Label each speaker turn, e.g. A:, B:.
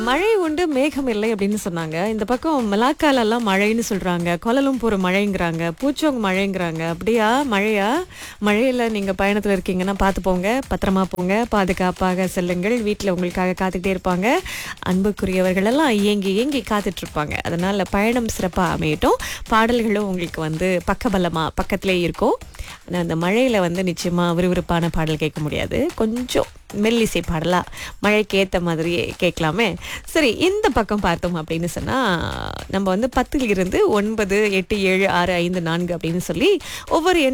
A: மழை உண்டு மேகம் இல்லை அப்படின்னு சொன்னாங்க இந்த பக்கம் மலாக்கால எல்லாம் மழைன்னு சொல்றாங்க கோலலம்பூர் மழைங்கிறாங்க பூச்சோங் மழைங்கிறாங்க அப்படியா மழையா மழையில நீங்க பயணத்துல இருக்கீங்கன்னா பார்த்து போங்க பத்திரமா போங்க பாதுகாப்பாக செல்லுங்கள் வீட்டுல உங்களுக்காக காத்துக்கிட்டே இருப்பாங்க அன்புக்குரியவர்கள் எல்லாம் இயங்கி இயங்கி காத்துட்டு இருப்பாங்க அதனால பயணம் சிறப்பா அமையட்டும் பாடல்களும் உங்களுக்கு வந்து பக்கபலமா பக்கத்திலே இருக்கும் ஆனா அந்த மழையில வந்து நிச்சயமா விறுவிறுப்பான பாடல் கேட்க முடியாது கொஞ்சம் மெல்லிசை பாடலா மழைக்கு ஏத்த மாதிரியே கேட்கலாமே சரி இந்த பக்கம் பார்த்தோம் அப்படின்னு சொன்னா நம்ம வந்து பத்தில் இருந்து ஒன்பது எட்டு ஏழு ஆறு ஐந்து நான்கு அப்படின்னு சொல்லி ஒவ்வொரு எண்